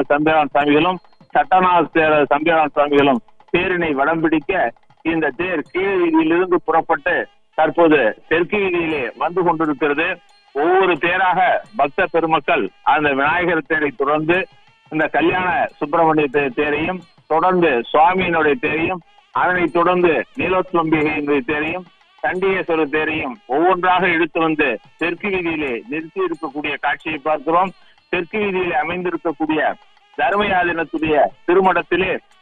தம்பிரான் சுவாமிகளும் சட்டநாத தேரர் தம்பிரான் சுவாமிகளும் தேரினை வடம் பிடிக்க இந்த தேர் கீழ் வீதியிலிருந்து புறப்பட்டு தற்போது தெற்கு வீதியிலே வந்து கொண்டிருக்கிறது ஒவ்வொரு தேராக பக்த பெருமக்கள் அந்த விநாயகர் தேரை தொடர்ந்து இந்த கல்யாண சுப்பிரமணிய தே- தேரையும் தொடர்ந்து சுவாமியினுடைய தேரையும் அதனைத் தொடர்ந்து நீலோத்வம்பிகையினுடைய தேரையும் சண்டிகேஸ்வரர் தேரையும் ஒவ்வொன்றாக இழுத்து வந்து தெற்கு வீதியிலே நிறுத்தி இருக்கக்கூடிய காட்சியை பார்க்கிறோம் தெற்கு வீதியிலே அமைந்திருக்கக்கூடிய தர்மயாதனத்துடைய திருமணத்திலே